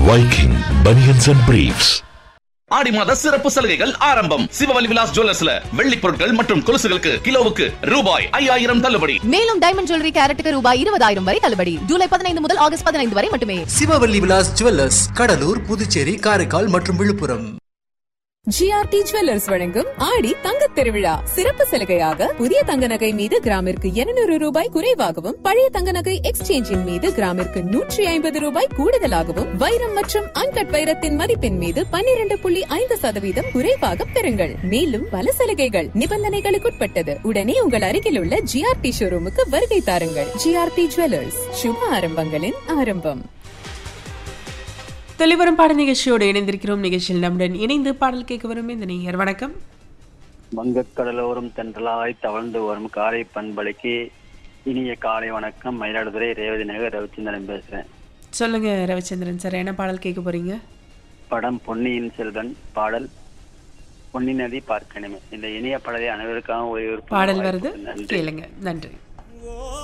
Viking Bunions and Briefs. ஆடி மாத சிறப்பு சலுகைகள் ஆரம்பம் சிவவலி விலாஸ் ஜுவல்லர்ஸ்ல வெள்ளி பொருட்கள் மற்றும் கொலுசுகளுக்கு கிலோவுக்கு ரூபாய் ஐயாயிரம் தள்ளுபடி மேலும் டைமண்ட் ஜுவல்லரி கேரட்டுக்கு ரூபாய் இருபதாயிரம் வரை தள்ளுபடி ஜூலை பதினைந்து முதல் ஆகஸ்ட் பதினைந்து வரை மட்டுமே சிவவல்லி விலாஸ் ஜுவல்லர்ஸ் கடலூர் புதுச்சேரி காரைக்கால் மற்றும் விழுப்புரம் ஜிஆர்டி ஜுவல்லர்ஸ் வழங்கும் ஆடி தங்க திருவிழா சிறப்பு சலுகையாக புதிய தங்க நகை மீது கிராமிற்கு 200 ரூபாய் குறைவாகவும் பழைய தங்க நகை எக்ஸ்சேஞ்சின் மீது கிராமிற்கு நூற்றி ஐம்பது ரூபாய் கூடுதலாகவும் வைரம் மற்றும் அன்கட் வைரத்தின் மதிப்பின் மீது 12.5% புள்ளி ஐந்து சதவீதம் குறைவாக பெறுங்கள் மேலும் பல சலுகைகள் நிபந்தனைகளுக்குட்பட்டது உடனே உங்கள் அருகில் உள்ள ஜிஆர்டி ஷோரூமுக்கு வருகை தாருங்கள் ஜிஆர்டி ஜுவல்லர்ஸ் சுப ஆரம்பங்களின் ஆரம்பம் தெளிவரும் பாட நிகழ்ச்சியோடு இணைந்திருக்கிறோம் நிகழ்ச்சியில் நம்முடன் இணைந்து பாடல் கேட்க வரும் இந்த நேயர் வணக்கம் வங்கக்கடலோரம் தென்றலாய் தவழ்ந்து வரும் காலை பண்பலைக்கு இனிய காலை வணக்கம் மயிலாடுதுறை ரேவதி நகர் ரவிச்சந்திரன் பேசுறேன் சொல்லுங்க ரவிச்சந்திரன் சார் என்ன பாடல் கேட்க போறீங்க படம் பொன்னியின் செல்வன் பாடல் பொன்னி நதி பார்க்கணுமே இந்த இனிய பாடலை அனைவருக்காக ஒரு பாடல் வருது நன்றி கேளுங்க நன்றி